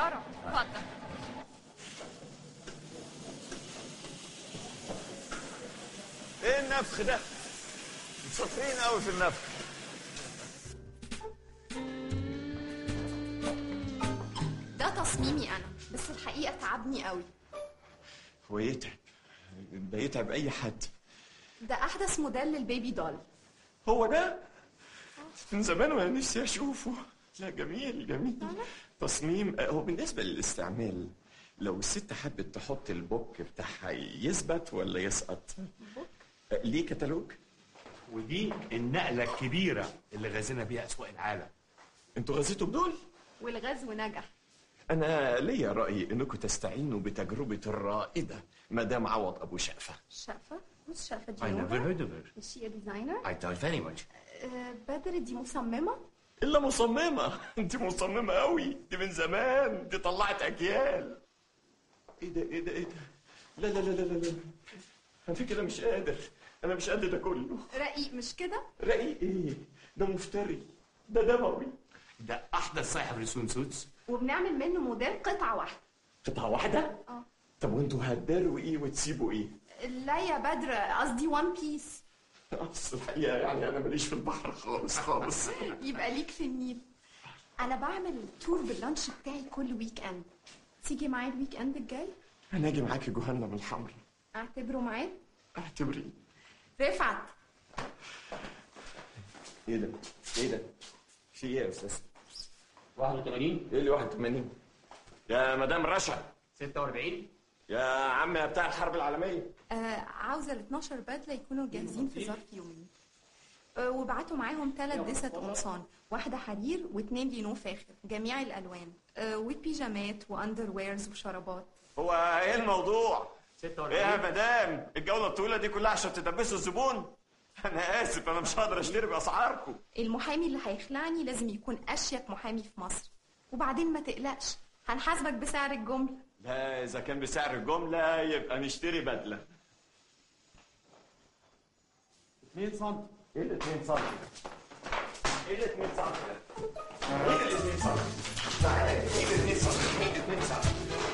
سارة اتفضل ايه النفخ ده؟ شاطرين قوي في النفخ ده تصميمي انا بس الحقيقة تعبني قوي هو يتعب ده يتعب اي حد ده احدث موديل للبيبي دول هو ده من زمان وانا نفسي اشوفه لا جميل جميل تصميم هو بالنسبه للاستعمال لو الست حبت تحط البوك بتاعها يثبت ولا يسقط ليه كتالوج ودي النقلة الكبيرة اللي غازينا بيها أسواق العالم انتوا غزيتوا بدول والغزو نجح انا ليا راي انكم تستعينوا بتجربه الرائده مدام عوض ابو شقفه شقفة مش شقفة I never جنوبة heard of her. is she a designer I doubt very much. آه، بدر دي مصممة الا مصممه انت مصممه قوي دي من زمان دي طلعت اجيال ايه ده ايه ده ايه ده لا لا لا لا لا لا انا كده مش قادر انا مش قادر ده كله رقيق مش كده رقيق ايه ده مفتري ده دموي ده أحدث صاحب لسوين سوتس وبنعمل منه موديل قطعة واحدة قطعه واحده اه طب وانتوا هتداروا ايه وتسيبوا ايه لا يا بدر قصدي وان بيس اصل الحقيقه يعني انا ماليش في البحر خالص خالص يبقى ليك في النيل انا بعمل تور باللانش بتاعي كل ويك اند تيجي معايا الويك اند الجاي انا اجي معاكي جهنم الحمراء اعتبره معاك اعتبري رفعت ايه ده ايه ده في ايه يا استاذ 81 ايه اللي 81 يا مدام رشا 46 يا عم يا بتاع الحرب العالميه آه عاوزه ال 12 بدله يكونوا جاهزين في ظرف يومين آه وبعتوا معاهم ثلاث دست قمصان واحده حرير واثنين لينو فاخر جميع الالوان آه وبيجامات واندر ويرز وشرابات هو ايه الموضوع 46 ايه يا مدام الجوله الطويله دي كلها عشان تدبسوا الزبون انا اسف انا مش هقدر اشتري باسعاركم المحامي اللي هيخلعني لازم يكون اشيك محامي في مصر وبعدين ما تقلقش هنحاسبك بسعر الجمله لا اذا كان بسعر الجمله يبقى نشتري بدله 2 سم ايه ال 2 سم ايه ال 2 سم ايه ال 2 سم تعالى ايه ال 2 سم ايه ال 2 سم